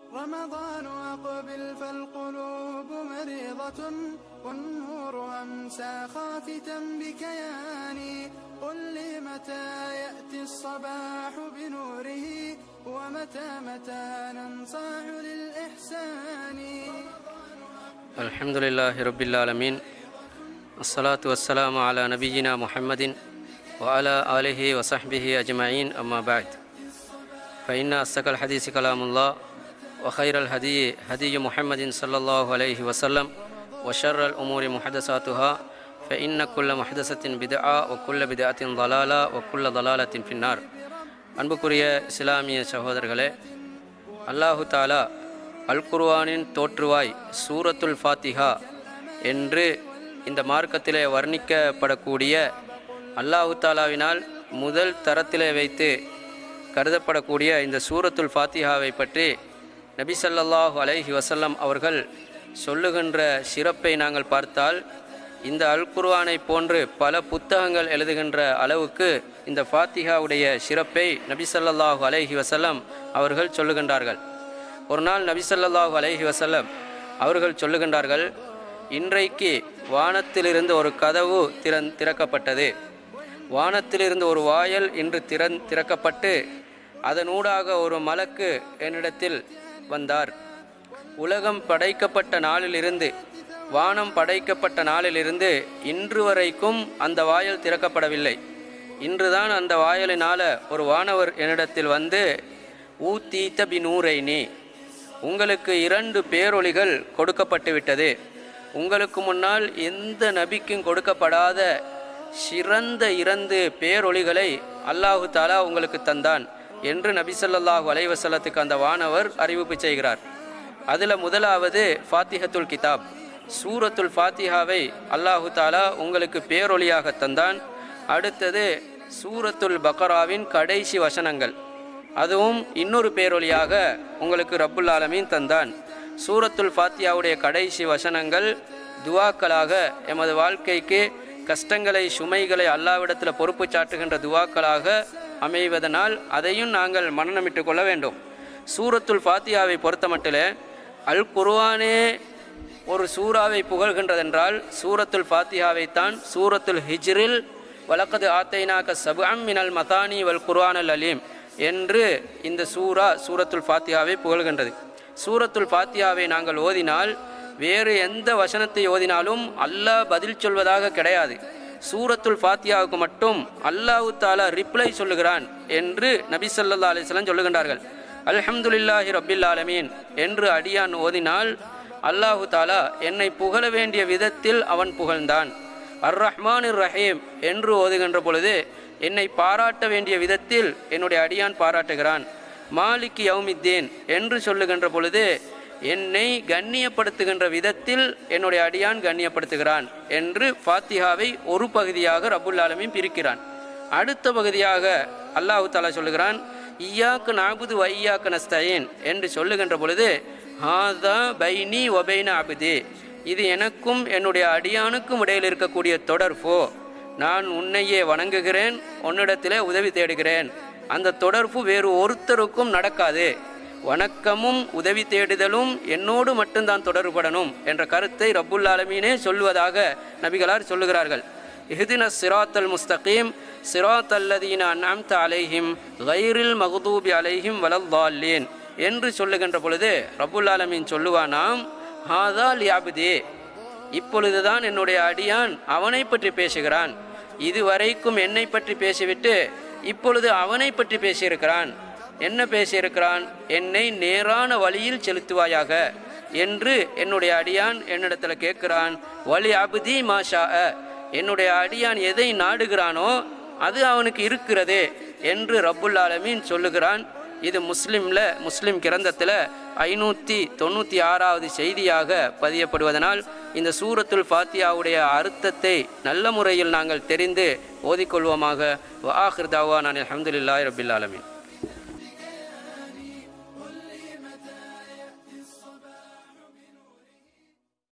رمضان أقبل فالقلوب مريضة والنور أمسى خافتا بكياني قل لي متى يأتي الصباح بنوره ومتى متى ننصاع للإحسان الحمد لله رب العالمين الصلاة والسلام على نبينا محمد وعلى آله وصحبه أجمعين أما بعد فإن أصدق الحديث كلام الله وخير الهدي هدي محمد صلى الله عليه وسلم وشر الأمور محدثاتها فإن كل محدثة بدعة وكل بدعة ضلالة وكل ضلالة في النار அன்புக்குரிய இஸ்லாமிய சகோதரர்களே அல்லாஹு தாலா அல் குர்ஆனின் தோற்றுவாய் சூரத்துல் ஃபாத்திஹா என்று இந்த மார்க்கத்திலே வர்ணிக்கப்படக்கூடிய அல்லாஹு தாலாவினால் முதல் தரத்திலே வைத்து கருதப்படக்கூடிய இந்த சூரத்துல் ஃபாத்திஹாவை பற்றி நபி ஸல்லல்லாஹு அலைஹி வஸல்லம் அவர்கள் சொல்லுகின்ற சிறப்பை நாங்கள் பார்த்தால் இந்த அல் குர்ஆனை போன்று பல புத்தகங்கள் எழுதுகின்ற அளவுக்கு இந்த ஃபாத்திஹாவுடைய சிறப்பை நபி ஸல்லல்லாஹு அலைஹி வஸல்லம் அவர்கள் சொல்லுகின்றார்கள் ஒரு நாள் நபி ஸல்லல்லாஹு அலைஹி வஸல்லம் அவர்கள் சொல்லுகின்றார்கள் இன்றைக்கு வானத்திலிருந்து ஒரு கதவு திறன் திறக்கப்பட்டது வானத்திலிருந்து ஒரு வாயல் இன்று திறன் திறக்கப்பட்டு அதனூடாக ஒரு மலக்கு என்னிடத்தில் வந்தார் உலகம் படைக்கப்பட்ட நாளிலிருந்து வானம் படைக்கப்பட்ட நாளிலிருந்து இன்று வரைக்கும் அந்த வாயல் திறக்கப்படவில்லை இன்றுதான் அந்த வாயலினால ஒரு வானவர் என்னிடத்தில் வந்து ஊ தீத்த பினூரைனி உங்களுக்கு இரண்டு பேரொளிகள் கொடுக்கப்பட்டு விட்டது உங்களுக்கு முன்னால் எந்த நபிக்கும் கொடுக்கப்படாத சிறந்த இரண்டு பேரொளிகளை அல்லாஹு தாலா உங்களுக்கு தந்தான் என்று நபி ஸல்லல்லாஹு அலைஹி வஸல்லத்துக்கு அந்த வானவர் அறிவிப்பு செய்கிறார் அதில் முதலாவது ஃபாத்திஹத்துல் கிதாப் சூரத்துல் ஃபாத்திஹாவை அல்லாஹு தாலா உங்களுக்கு பேரொளியாக தந்தான் அடுத்தது சூரத்துல் பக்கராவின் கடைசி வசனங்கள் அதுவும் இன்னொரு பேரொளியாக உங்களுக்கு ரப்புல் ஆலமீன் தந்தான் சூரத்துல் ஃபாத்தியாவுடைய கடைசி வசனங்கள் துவாக்களாக எமது வாழ்க்கைக்கு கஷ்டங்களை சுமைகளை அல்லாவிடத்தில் பொறுப்பு சாட்டுகின்ற துவாக்களாக அமைவதனால் அதையும் நாங்கள் மனநமிட்டு கொள்ள வேண்டும் சூரத்துல் ஃபாத்தியாவை பொறுத்தமட்டில் அல் குர்ஆனே ஒரு சூறாவை புகழ்கின்றதென்றால் சூரத்துல் ஃபாத்தியாவைத்தான் சூரத்துல் ஹிஜ்ரில் வலக்கது ஆத்தைனாக்க சபுஅம் மினல் மதானி வல் குர்ஆனல் அலீம் என்று இந்த சூரா சூரத்துல் ஃபாத்தியாவை புகழ்கின்றது சூரத்துல் ஃபாத்தியாவை நாங்கள் ஓதினால் வேறு எந்த வசனத்தை ஓதினாலும் அல்லாஹ் பதில் சொல்வதாக கிடையாது சூரத்துல் ஃபாத்தியாவுக்கு மட்டும் அல்லாஹு தாலா ரிப்ளை சொல்லுகிறான் என்று நபி ஸல்லல்லாஹு அலைஹி வஸல்லம் சொல்லுகின்றார்கள் அல்ஹம்துலில்லாஹி ரப்பில் ஆலமீன் என்று அடியான் ஓதினால் அல்லாஹு தாலா என்னை புகழ வேண்டிய விதத்தில் அவன் புகழ்ந்தான் அர் ரஹ்மான் ரஹீம் என்று ஓதுகின்ற பொழுது என்னை பாராட்ட வேண்டிய விதத்தில் என்னுடைய அடியான் பாராட்டுகிறான் மாலிக் யௌமித்தீன் என்று சொல்லுகின்ற பொழுது என்னை கண்ணியப்படுத்துகின்ற விதத்தில் என்னுடைய அடியான் கண்ணியப்படுத்துகிறான் என்று ஃபாத்திஹாவை ஒரு பகுதியாக ரபுல் ஆலமீன் பிரிக்கிறான் அடுத்த பகுதியாக அல்லாஹு தாலா சொல்லுகிறான் ஈயாக்கு நாபுது வையாக்கு நஸ்தயேன் என்று சொல்லுகின்ற பொழுது ஹாதா பைனி ஒபைன அபுதே இது எனக்கும் என்னுடைய அடியானுக்கும் இடையில் இருக்கக்கூடிய தொடர்போ நான் உன்னையே வணங்குகிறேன் உன்னிடத்திலே உதவி தேடுகிறேன் அந்த தொடர்பு வேறு ஒருத்தருக்கும் நடக்காது வணக்கமும் உதவி தேடுதலும் என்னோடு மட்டும்தான் தொடர்படணும் என்ற கருத்தை ரப்புல் ஆலமீனே சொல்வதாக நபிகளார் சொல்லுகிறார்கள் இஹ்தின சிராத்தல் முஸ்தகீம் சிராத் அல்லதீன அன்அம்த அலைஹிம் கைரில் மகுதூபி அலைஹிம் வலல்லாலேன் என்று சொல்லுகின்ற பொழுது ரப்புல் ஆலமீன் சொல்லுவானாம் ஹாதா லியாபுதே இப்பொழுதுதான் என்னுடைய அடியான் அவனை பற்றி பேசுகிறான் இதுவரைக்கும் என்னை பற்றி பேசிவிட்டு இப்பொழுது அவனை பற்றி பேசியிருக்கிறான் என்ன பேசியிருக்கிறான் என்னை நேரான வழியில் செலுத்துவாயாக என்று என்னுடைய அடியான் என்னிடத்தில் கேட்கிறான் வழி அபுதி மாஷா என்னுடைய அடியான் எதை நாடுகிறானோ அது அவனுக்கு இருக்கிறது என்று ரப்புல் ஆலமீன் சொல்லுகிறான் இது முஸ்லிமில் முஸ்லிம் கிரந்தத்தில் ஐநூற்றி தொண்ணூற்றி ஆறாவது செய்தியாக பதியப்படுவதனால் இந்த சூரத்துல் ஃபாத்தியாவுடைய அர்த்தத்தை நல்ல முறையில் நாங்கள் தெரிந்து ஓதிக்கொள்வோமாக வாஹிர் தாவா நான் அலமதுல்லாய் ரபில் ஆலமீன்